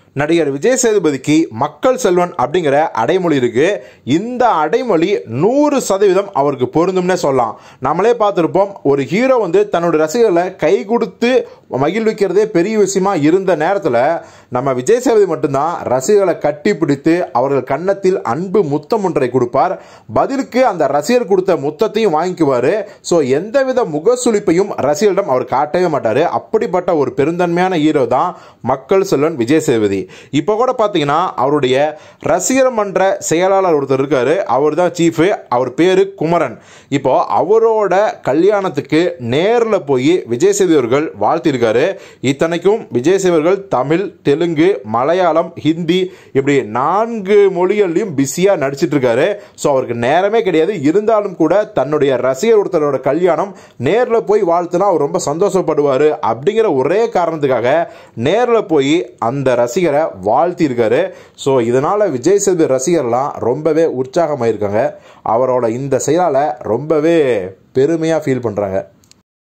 நடிகர் விஜய் சேதுபதிக்கு மக்கள் செல்வன் அப்படிங்கிற அடைமொழி இருக்கு இந்த அடைமொழி நூறு சதவீதம் அவருக்கு பொருந்தும்னே சொல்லலாம் நம்மளே பார்த்துருப்போம் ஒரு ஹீரோ வந்து தன்னோட ரசிகர்களை கை கொடுத்து மகிழ்விக்கிறதே பெரிய விஷயமா இருந்த நேரத்தில் நம்ம விஜய் சேதுபதி மட்டும்தான் ரசிகர்களை கட்டி பிடித்து அவர்கள் கன்னத்தில் அன்பு முத்தம் ஒன்றை கொடுப்பார் பதிலுக்கு அந்த ரசிகர் கொடுத்த முத்தத்தையும் வாங்கிக்குவார் ஸோ எந்தவித முகசுளிப்பையும் ரசிகர்களிடம் அவர் காட்டவே மாட்டார் அப்படிப்பட்ட ஒரு பெருந்தன்மையான ஹீரோ தான் மக்கள் செல்வன் விஜய் சேதுபதி இப்போ கூட பார்த்தீங்கன்னா அவருடைய ரசிகர் மன்ற செயலாளர் ஒருத்தர் இருக்காரு அவர் தான் சீஃபு அவர் பேரு குமரன் இப்போ அவரோட கல்யாணத்துக்கு நேரில் போய் விஜய் சேதுபதி அவர்கள் வாழ்த்திருக்காரு இத்தனைக்கும் விஜய் சேதுபதி அவர்கள் தமிழ் தெலுங்கு மலையாளம் ஹிந்தி இப்படி நான்கு மொழிகள்லையும் பிஸியாக நடிச்சிட்டு இருக்காரு ஸோ அவருக்கு நேரமே கிடையாது இருந்தாலும் கூட தன்னுடைய ரசிகர் ஒருத்தரோட கல்யாணம் நேரில் போய் வாழ்த்துனா அவர் ரொம்ப சந்தோஷப்படுவார் அப்படிங்கிற ஒரே காரணத்துக்காக நேரில் போய் அந்த ரசிகரை வாழ்த்தியிருக்காரு ஸோ இதனால் விஜய் சேதுபதி ரசிகர்லாம் ரொம்பவே உற்சாகமாயிருக்காங்க அவரோட இந்த செயலால் ரொம்பவே பெருமையாக ஃபீல் பண்ணுறாங்க